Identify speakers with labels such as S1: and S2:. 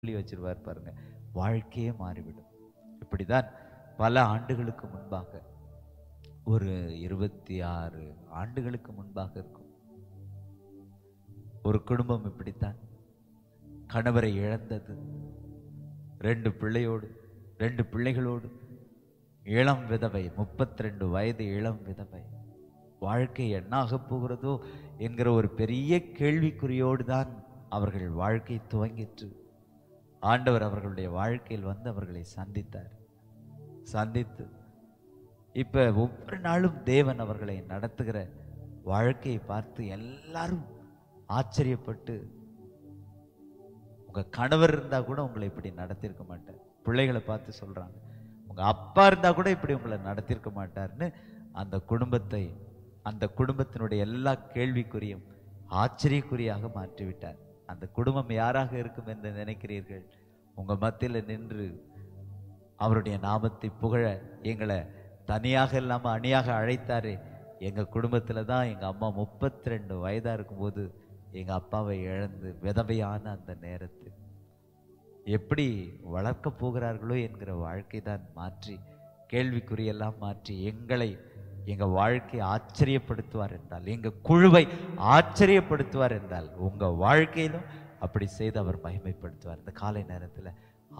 S1: சொல்லி வச்சிருவார் பாருங்க வாழ்க்கையே மாறிவிடும் இப்படிதான் பல ஆண்டுகளுக்கு முன்பாக ஒரு இருபத்தி ஆறு ஆண்டுகளுக்கு முன்பாக இருக்கும் ஒரு குடும்பம் இப்படித்தான் கணவரை இழந்தது ரெண்டு பிள்ளையோடு ரெண்டு பிள்ளைகளோடு இளம் விதவை முப்பத்தி ரெண்டு வயது இளம் விதவை வாழ்க்கை என்னாக போகிறதோ என்கிற ஒரு பெரிய கேள்விக்குறியோடு தான் அவர்கள் வாழ்க்கை துவங்கிற்று ஆண்டவர் அவர்களுடைய வாழ்க்கையில் வந்து அவர்களை சந்தித்தார் சந்தித்து இப்ப ஒவ்வொரு நாளும் தேவன் அவர்களை நடத்துகிற வாழ்க்கையை பார்த்து எல்லாரும் ஆச்சரியப்பட்டு உங்க கணவர் இருந்தா கூட உங்களை இப்படி நடத்தியிருக்க மாட்டார் பிள்ளைகளை பார்த்து சொல்றாங்க உங்க அப்பா இருந்தா கூட இப்படி உங்களை நடத்தியிருக்க மாட்டார்னு அந்த குடும்பத்தை அந்த குடும்பத்தினுடைய எல்லா கேள்விக்குறியும் ஆச்சரியக்குறியாக மாற்றிவிட்டார் அந்த குடும்பம் யாராக இருக்கும் என்று நினைக்கிறீர்கள் உங்க மத்தியில் நின்று அவருடைய நாமத்தை புகழ எங்களை தனியாக இல்லாம அணியாக அழைத்தாரு எங்க குடும்பத்துல தான் எங்க அம்மா முப்பத்தி ரெண்டு வயதா இருக்கும்போது எங்க அப்பாவை இழந்து விதவையான அந்த நேரத்தில் எப்படி வளர்க்க போகிறார்களோ என்கிற வாழ்க்கை தான் மாற்றி கேள்விக்குறியெல்லாம் மாற்றி எங்களை எங்க வாழ்க்கையை ஆச்சரியப்படுத்துவார் என்றால் எங்க குழுவை ஆச்சரியப்படுத்துவார் என்றால் உங்க வாழ்க்கையிலும் அப்படி செய்து அவர் மகிமைப்படுத்துவார் இந்த காலை நேரத்துல